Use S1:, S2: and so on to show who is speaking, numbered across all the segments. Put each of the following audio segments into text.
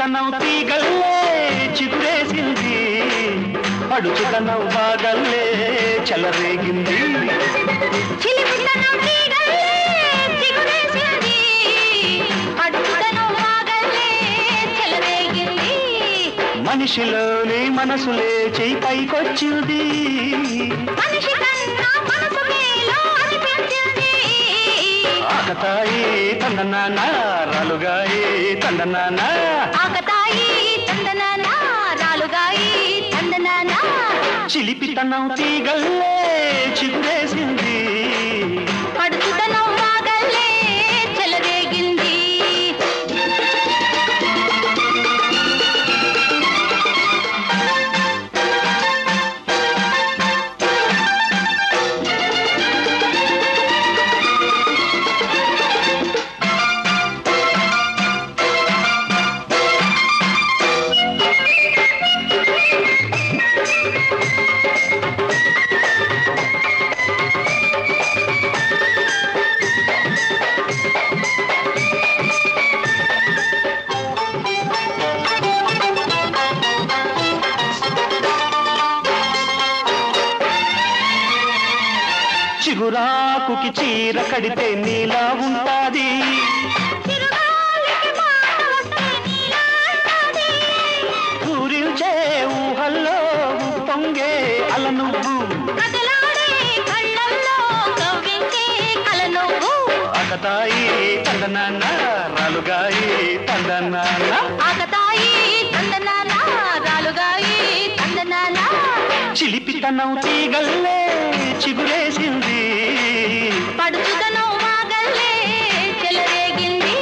S1: చిలిపితనం తీగల్లే చిగురేసింది పడుచుదనం బాగల్లే చెలరేగింది
S2: చిలిపితనం తీగల్లే చిగురేసింది. అడుగుదనం వాగల్లే చెలరేగింది.
S1: మనిషిలోని మనసు లేచి పైకొచ్చింది
S2: మనిషి కన్నా మనసు మేలో అనిపించింది.
S1: ఆకతాయి తందనాన రాలుగాయి తందనాన
S2: ఆకతాయి తందనాన, రాలుగాయి తందనాన.
S1: చిలిపితనం తీగల్లే చిగురేసింది
S2: పడుచుదనం వాగల్లే చెలరేగింది
S1: చిగురాకుకి చీర కడితే నీలా ఉంటాది
S2: చిరుగాలికి మాట వస్తే నీలా అంటది.
S1: పూరించే ఊహల్లో పొంగే అల నువ్వు
S2: కదలాడే కళ్ళల్లో కవ్వించే కల నువ్వు.
S1: అకతాయి తందనాన్న రాలుగాయి తందనాన్న
S2: ఆకతాయి తందనాన, రాలుగాయి తందనాన.
S1: చిలిపితనం తీగల్లే చిగురేసింది
S2: పడుచుదనం వాగల్లే చెలరేగింది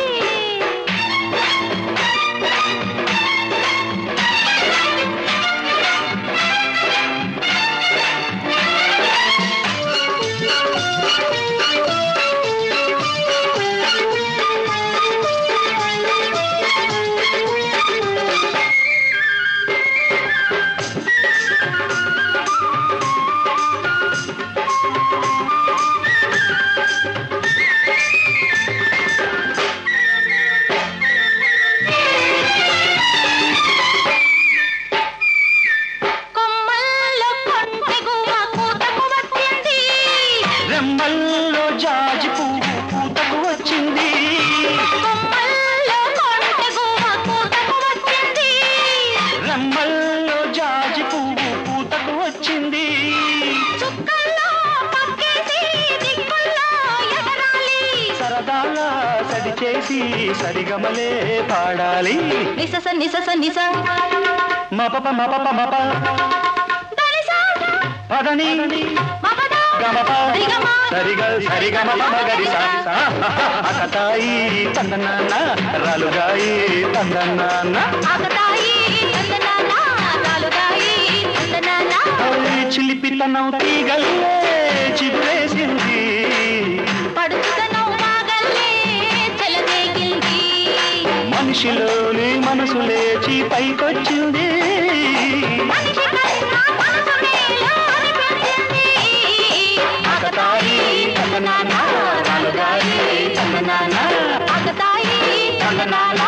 S2: కొమ్మల్లో కొంటెగువ కూతకు వచ్చింది
S1: రెమ్మల్లో జాజి పువ్వు పూతకు వచ్చింది
S2: కొమ్మల్లో కొంటెగువ కూతకు వచ్చింది
S1: రెమ్మల్లో జాజి పువ్వు పూతకు వచ్చింది
S2: చుక్కల్లో పక్కేసి దిక్కుల్లో ఎగరాలి
S1: సరదాగా సడి చేసి సరిగమలే పాడాలి
S2: నిసస నిసస నిస
S1: మపప మపప మప
S2: దనిస
S1: పదని
S2: మపద
S1: గమప
S2: రిగమ
S1: సరిగ సరిగమ మగరి అకతాయి తందనాన్న రాలుగాయి తందనాన్న
S2: ఆకతాయి తందనాన రాలుగాయి తందనాన
S1: చిలిపితనం తీగల్లే చిగురేసింది
S2: పడుచుదనం వాగల్లే చెలరేగింది
S1: మనిషిలోని మనసు లేచి పైకొచ్చింది
S2: మనిషి కన్నా మనసు మేలో అనిపించింది.
S1: ఆకతాయి తందనాన్న రాలుగాయి తందనాన్న
S2: ఆకతాయి
S1: తందనాన్న